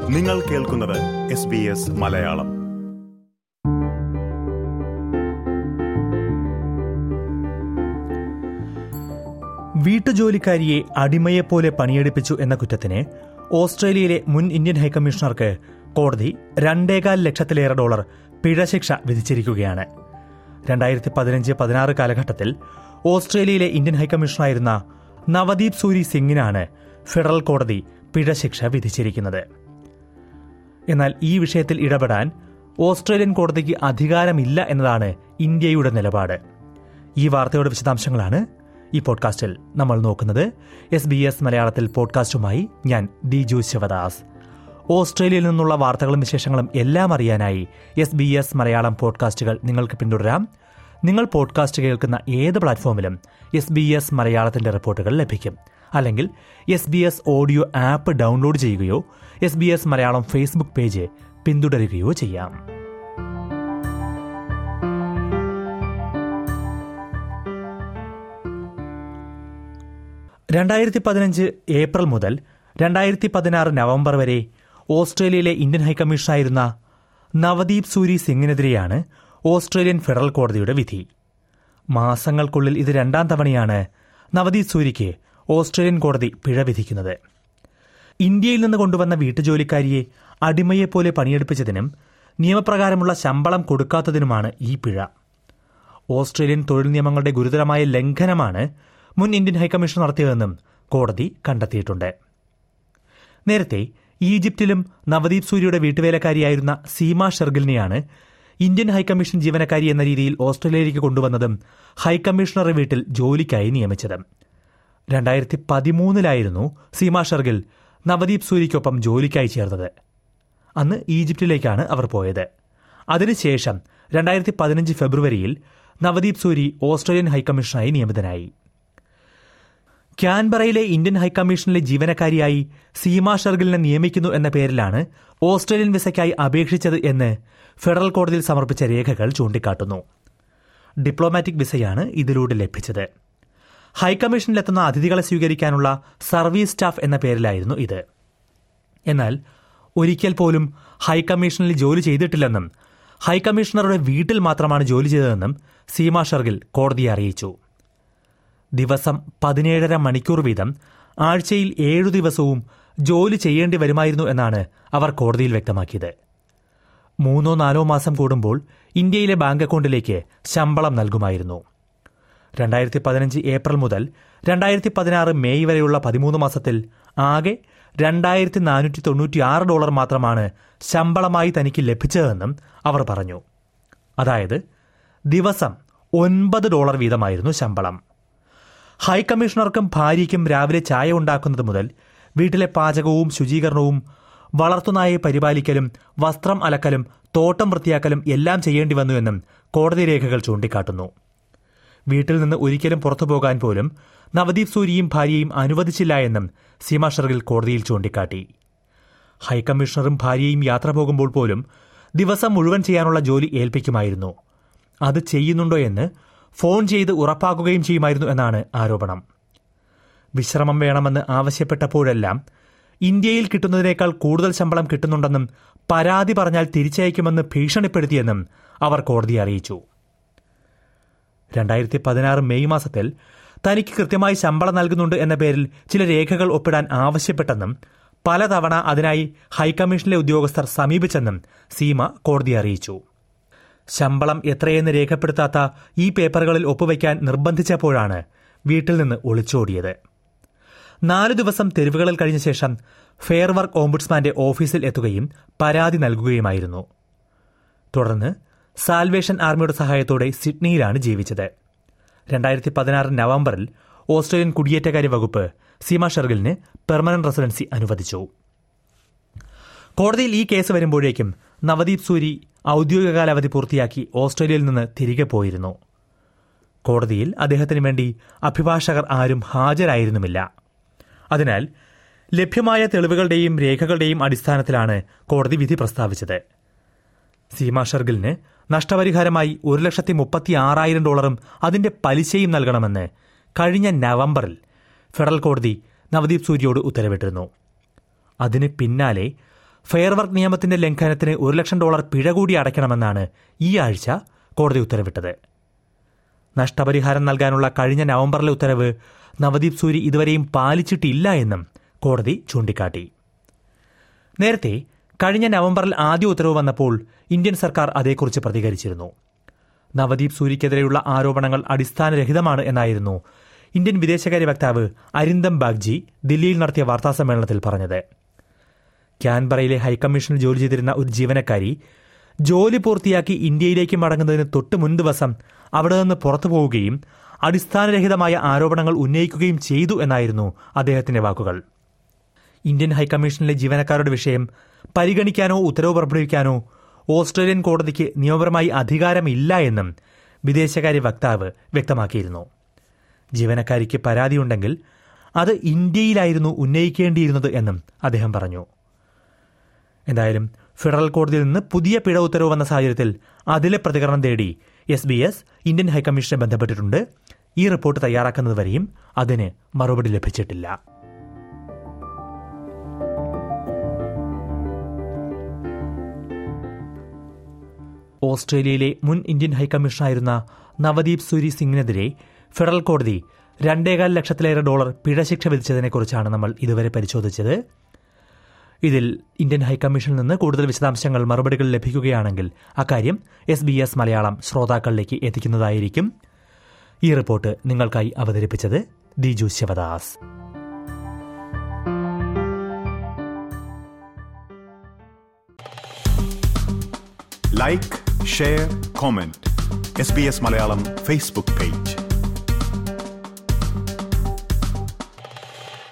നിങ്ങൾ കേൾക്കുന്നത് S B S Malayalam വീട്ടുജോലിക്കാരിയെ അടിമയെപ്പോലെ പണിയെടുപ്പിച്ചു എന്ന കുറ്റത്തിന് ഓസ്ട്രേലിയയിലെ മുൻ ഇന്ത്യൻ ഹൈക്കമ്മീഷണർക്ക് കോടതി രണ്ടേകാൽ ലക്ഷത്തിലേറെ ഡോളർ പിഴശിക്ഷ വിധിച്ചിരിക്കുകയാണ് രണ്ടായിരത്തി പതിനഞ്ച് പതിനാറ് കാലഘട്ടത്തിൽ ഓസ്ട്രേലിയയിലെ ഇന്ത്യൻ ഹൈക്കമ്മീഷണറായിരുന്ന നവദീപ് സൂരി സിംഗിനാണ് ഫെഡറൽ കോടതി പിഴശിക്ഷ വിധിച്ചിരിക്കുന്നത് എന്നാൽ ഈ വിഷയത്തിൽ ഇടപെടാൻ ഓസ്ട്രേലിയൻ കോടതിക്ക് അധികാരമില്ല എന്നതാണ് ഇന്ത്യയുടെ നിലപാട് ഈ വാർത്തയുടെ വിശദാംശങ്ങളാണ് ഈ പോഡ്കാസ്റ്റിൽ നമ്മൾ നോക്കുന്നത് എസ് ബി എസ് മലയാളത്തിൽ പോഡ്കാസ്റ്റുമായി ഞാൻ ദിജു ശിവദാസ് ഓസ്ട്രേലിയയിൽ നിന്നുള്ള വാർത്തകളും വിശേഷങ്ങളും എല്ലാം അറിയാനായി എസ് ബി എസ് മലയാളം പോഡ്കാസ്റ്റുകൾ നിങ്ങൾക്ക് പിന്തുടരാം നിങ്ങൾ പോഡ്കാസ്റ്റ് കേൾക്കുന്ന ഏത് പ്ലാറ്റ്ഫോമിലും എസ് ബി എസ് മലയാളത്തിന്റെ റിപ്പോർട്ടുകൾ ലഭിക്കും അല്ലെങ്കിൽ S B S audio app download ചെയ്യുകയോ S B S Malayalam Facebook page പിന്തുടരുകയോ ചെയ്യാം രണ്ടായിരത്തി പതിനഞ്ച് ഏപ്രിൽ മുതൽ രണ്ടായിരത്തി പതിനാറ് നവംബർ വരെ ഓസ്ട്രേലിയയിലെ ഇന്ത്യൻ ഹൈക്കമ്മീഷനായിരുന്ന നവദീപ് സൂരി സിംഗിനെതിരെയാണ് ഓസ്ട്രേലിയൻ ഫെഡറൽ കോടതിയുടെ വിധി മാസങ്ങൾക്കുള്ളിൽ ഇത് രണ്ടാം തവണയാണ് നവദീപ് സൂരിക്ക് ഓസ്ട്രേലിയൻ കോടതി പിഴ വിധിക്കുന്നത് ഇന്ത്യയിൽ നിന്ന് കൊണ്ടുവന്ന വീട്ടുജോലിക്കാരിയെ അടിമയെപ്പോലെ പണിയെടുപ്പിച്ചതിനും നിയമപ്രകാരമുള്ള ശമ്പളം കൊടുക്കാത്തതിനുമാണ് ഈ പിഴ ഓസ്ട്രേലിയൻ തൊഴിൽ നിയമങ്ങളുടെ ഗുരുതരമായ ലംഘനമാണ് മുൻ ഇന്ത്യൻ ഹൈക്കമ്മീഷൻ നടത്തിയതെന്നും കോടതി കണ്ടെത്തിയിട്ടുണ്ട് നേരത്തെ ഈജിപ്തിലും നവദീപ് സൂരിയുടെ വീട്ടുവേലക്കാരിയായിരുന്ന സീമ ഷെർഗിലിനെയാണ് ഇന്ത്യൻ ഹൈക്കമ്മീഷൻ ജീവനക്കാരി എന്ന രീതിയിൽ ഓസ്ട്രേലിയയിലേക്ക് കൊണ്ടുവന്നതും ഹൈക്കമ്മീഷണറുടെ വീട്ടിൽ ജോലിക്കായി നിയമിച്ചത് രണ്ടായിരത്തി പതിമൂന്നിലായിരുന്നു സീമ ഷെർഗിൽ നവദീപ് സൂരിക്കൊപ്പം ജോലിക്കായി ചേർന്നത് അന്ന് ഈജിപ്തിലേക്കാണ് അവർ പോയത് അതിനുശേഷം രണ്ടായിരത്തി പതിനഞ്ച് ഫെബ്രുവരിയിൽ നവദീപ് സൂരി ഓസ്ട്രേലിയൻ ഹൈക്കമ്മീഷണറായി നിയമിതനായി ക്യാൻബറയിലെ ഇന്ത്യൻ ഹൈക്കമ്മീഷനിലെ ജീവനക്കാരിയായി സീമ ഷെർഗിലിനെ നിയമിക്കുന്നു എന്ന പേരിലാണ് ഓസ്ട്രേലിയൻ വിസയ്ക്കായി അപേക്ഷിച്ചത് എന്ന് ഫെഡറൽ കോടതിയിൽ സമർപ്പിച്ച രേഖകൾ ചൂണ്ടിക്കാട്ടുന്നു ഡിപ്ലോമാറ്റിക് വിസയാണ് ഇതിലൂടെ ലഭിച്ചത് ഹൈക്കമ്മീഷനിലെത്തുന്ന അതിഥികളെ സ്വീകരിക്കാനുള്ള സർവീസ് സ്റ്റാഫ് എന്ന പേരിലായിരുന്നു ഇത് എന്നാൽ ഒരിക്കൽ പോലും ഹൈക്കമ്മീഷനിൽ ജോലി ചെയ്തിട്ടില്ലെന്നും ഹൈക്കമ്മീഷണറുടെ വീട്ടിൽ മാത്രമാണ് ജോലി ചെയ്തതെന്നും സീമ ഷർഗിൽ കോടതിയെ അറിയിച്ചു ദിവസം പതിനേഴര മണിക്കൂർ വീതം ആഴ്ചയിൽ ഏഴു ദിവസവും ജോലി ചെയ്യേണ്ടി വരുമായിരുന്നു എന്നാണ് അവർ കോടതിയിൽ വ്യക്തമാക്കിയത് മൂന്നോ നാലോ മാസം കൂടുമ്പോൾ ഇന്ത്യയിലെ ബാങ്ക് അക്കൗണ്ടിലേക്ക് ശമ്പളം നൽകുമായിരുന്നു രണ്ടായിരത്തി പതിനഞ്ച് ഏപ്രിൽ മുതൽ രണ്ടായിരത്തി പതിനാറ് മെയ് വരെയുള്ള പതിമൂന്ന് മാസത്തിൽ ആകെ രണ്ടായിരത്തി നാനൂറ്റി തൊണ്ണൂറ്റി ആറ് ഡോളർ മാത്രമാണ് ശമ്പളമായി തനിക്ക് ലഭിച്ചതെന്നും അവർ പറഞ്ഞു അതായത് ദിവസം ഒൻപത് ഡോളർ വീതമായിരുന്നു ശമ്പളം ഹൈക്കമ്മീഷണർക്കും ഭാര്യയ്ക്കും രാവിലെ ചായ ഉണ്ടാക്കുന്നത് മുതൽ വീട്ടിലെ പാചകവും ശുചീകരണവും വളർത്തുനായെ പരിപാലിക്കലും വസ്ത്രം അലക്കലും തോട്ടം വൃത്തിയാക്കലും എല്ലാം ചെയ്യേണ്ടി വന്നുവെന്നും കോടതി രേഖകൾ ചൂണ്ടിക്കാട്ടുന്നു വീട്ടിൽ നിന്ന് ഒരിക്കലും പുറത്തു പോകാൻ പോലും നവദീപ് സൂരിയും ഭാര്യയും അനുവദിച്ചില്ല എന്നും സീമ ഷർഗിൽ കോടതിയിൽ ചൂണ്ടിക്കാട്ടി ഹൈക്കമ്മീഷണറും ഭാര്യയും യാത്ര പോകുമ്പോൾ പോലും ദിവസം മുഴുവൻ ചെയ്യാനുള്ള ജോലി ഏൽപ്പിക്കുമായിരുന്നു അത് ചെയ്യുന്നുണ്ടോ എന്ന് ഫോൺ ചെയ്ത് ഉറപ്പാക്കുകയും ചെയ്യുമായിരുന്നു എന്നാണ് ആരോപണം വിശ്രമം വേണമെന്ന് ആവശ്യപ്പെട്ടപ്പോഴെല്ലാം ഇന്ത്യയിൽ കിട്ടുന്നതിനേക്കാൾ കൂടുതൽ ശമ്പളം കിട്ടുന്നുണ്ടെന്നും പരാതി പറഞ്ഞാൽ തിരിച്ചയക്കുമെന്ന് ഭീഷണിപ്പെടുത്തിയെന്നും അവർ കോടതിയെ അറിയിച്ചു രണ്ടായിരത്തി പതിനാറ് മെയ് മാസത്തിൽ തനിക്ക് കൃത്യമായി ശമ്പളം നൽകുന്നുണ്ട് എന്ന പേരിൽ ചില രേഖകൾ ഒപ്പിടാൻ ആവശ്യപ്പെട്ടെന്നും പലതവണ അതിനായി ഹൈക്കമ്മീഷനിലെ ഉദ്യോഗസ്ഥർ സമീപിച്ചെന്നും സീമ കോടതിയെ അറിയിച്ചു ശമ്പളം എത്രയെന്ന് രേഖപ്പെടുത്താത്ത ഈ പേപ്പറുകളിൽ ഒപ്പുവയ്ക്കാൻ നിർബന്ധിച്ചപ്പോഴാണ് വീട്ടിൽ നിന്ന് ഒളിച്ചോടിയത് നാലു ദിവസം തെരുവുകളിൽ കഴിഞ്ഞ ശേഷം ഫെയർ വർക്ക് ഓംബുഡ്സ്മാന്റെ ഓഫീസിൽ എത്തുകയും പരാതി നൽകുകയുമായിരുന്നു തുടർന്ന് സാൽവേഷൻ ആർമിയുടെ സഹായത്തോടെ സിഡ്നിയിലാണ് ജീവിച്ചത് രണ്ടായിരത്തി പതിനാറ് നവംബറിൽ ഓസ്ട്രേലിയൻ കുടിയേറ്റകാര്യ വകുപ്പ് സീമ ഷെർഗിലിന് പെർമനന്റ് റെസിഡൻസി അനുവദിച്ചു കോടതിയിൽ ഈ കേസ് വരുമ്പോഴേക്കും നവദീപ് സൂരി ഔദ്യോഗിക കാലാവധി പൂർത്തിയാക്കി ഓസ്ട്രേലിയയിൽ നിന്ന് തിരികെ പോയിരുന്നു കോടതിയിൽ അദ്ദേഹത്തിന് വേണ്ടി അഭിഭാഷകർ ആരും ഹാജരായിരുന്നുമില്ല അതിനാൽ ലഭ്യമായ തെളിവുകളുടെയും രേഖകളുടെയും അടിസ്ഥാനത്തിലാണ് കോടതി വിധി പ്രസ്താവിച്ചത് സീമ ഷർഗിലിന് നഷ്ടപരിഹാരമായി ഒരു ലക്ഷത്തി മുപ്പത്തി ആറായിരം ഡോളറും അതിന്റെ പലിശയും നൽകണമെന്ന് കഴിഞ്ഞ നവംബറിൽ ഫെഡറൽ കോടതി നവദീപ് സൂര്യയോട് ഉത്തരവിട്ടിരുന്നു അതിന് പിന്നാലെ ഫെയർ വർക്ക് നിയമത്തിന്റെ ലംഘനത്തിന് ഒരു ലക്ഷം ഡോളർ പിഴ കൂടി അടയ്ക്കണമെന്നാണ് ഈ ആഴ്ച കോടതി ഉത്തരവിട്ടത് നഷ്ടപരിഹാരം നൽകാനുള്ള കഴിഞ്ഞ നവംബറിലെ ഉത്തരവ് നവദീപ് സൂരി ഇതുവരെയും പാലിച്ചിട്ടില്ല എന്നും കോടതി ചൂണ്ടിക്കാട്ടി നേരത്തെ കഴിഞ്ഞ നവംബറിൽ ആദ്യ ഉത്തരവ് വന്നപ്പോൾ ഇന്ത്യൻ സർക്കാർ അതേക്കുറിച്ച് പ്രതികരിച്ചിരുന്നു നവദീപ് സൂരിക്കെതിരെയുള്ള ആരോപണങ്ങൾ അടിസ്ഥാനരഹിതമാണ് എന്നായിരുന്നു ഇന്ത്യൻ വിദേശകാര്യ വക്താവ് അരിന്ദം ബാഗ്ജി ദില്ലിയിൽ നടത്തിയ വാർത്താസമ്മേളനത്തിൽ പറഞ്ഞത് ക്യാൻബറയിലെ ഹൈക്കമ്മീഷനിൽ ജോലി ചെയ്തിരുന്ന ഒരു ജീവനക്കാരി ജോലി പൂർത്തിയാക്കി ഇന്ത്യയിലേക്ക് മടങ്ങുന്നതിന് തൊട്ട് മുൻ ദിവസം അവിടെ നിന്ന് പുറത്തു പോവുകയും അടിസ്ഥാനരഹിതമായ ആരോപണങ്ങൾ ഉന്നയിക്കുകയും ചെയ്തു എന്നായിരുന്നു അദ്ദേഹത്തിന്റെ വാക്കുകൾ ഇന്ത്യൻ ഹൈക്കമ്മീഷനിലെ ജീവനക്കാരുടെ വിഷയം പരിഗണിക്കാനോ ഉത്തരവ് പുറപ്പെടുവിക്കാനോ ഓസ്ട്രേലിയൻ കോടതിക്ക് നിയമപരമായി അധികാരമില്ല എന്നും വിദേശകാര്യ വക്താവ് വ്യക്തമാക്കിയിരുന്നു ജീവനക്കാരിക്ക് പരാതിയുണ്ടെങ്കിൽ അത് ഇന്ത്യയിലായിരുന്നു ഉന്നയിക്കേണ്ടിയിരുന്നത് എന്നും അദ്ദേഹം പറഞ്ഞു എന്തായാലും ഫെഡറൽ കോടതിയിൽ നിന്ന് പുതിയ പിഴ ഉത്തരവ് വന്ന സാഹചര്യത്തിൽ അതിലെ പ്രതികരണം തേടി എസ് ബി എസ് ഇന്ത്യൻ ഹൈക്കമ്മീഷനെ ബന്ധപ്പെട്ടിട്ടുണ്ട് ഈ റിപ്പോർട്ട് തയ്യാറാക്കുന്നതുവരെയും അതിന് മറുപടി ലഭിച്ചിട്ടില്ല ഓസ്ട്രേലിയയിലെ മുൻ ഇന്ത്യൻ ഹൈക്കമ്മീഷണറായിരുന്ന നവദീപ് സൂരി സിംഗിനെതിരെ ഫെഡറൽ കോടതി രണ്ടേകാൽ ലക്ഷത്തിലേറെ ഡോളർ പിഴശിക്ഷ വിധിച്ചതിനെക്കുറിച്ചാണ് നമ്മൾ ഇതുവരെ പരിശോധിച്ചത് ഇതിൽ ഇന്ത്യൻ ഹൈക്കമ്മീഷനിൽ നിന്ന് കൂടുതൽ വിശദാംശങ്ങൾ മറുപടികൾ ലഭിക്കുകയാണെങ്കിൽ അക്കാര്യം എസ് ബി എസ് മലയാളം ശ്രോതാക്കളിലേക്ക് എത്തിക്കുന്നതായിരിക്കും ഈ റിപ്പോർട്ട് നിങ്ങൾക്കായി അവതരിപ്പിച്ചത് Diju Sivadas like share comment S B S Malayalam Facebook page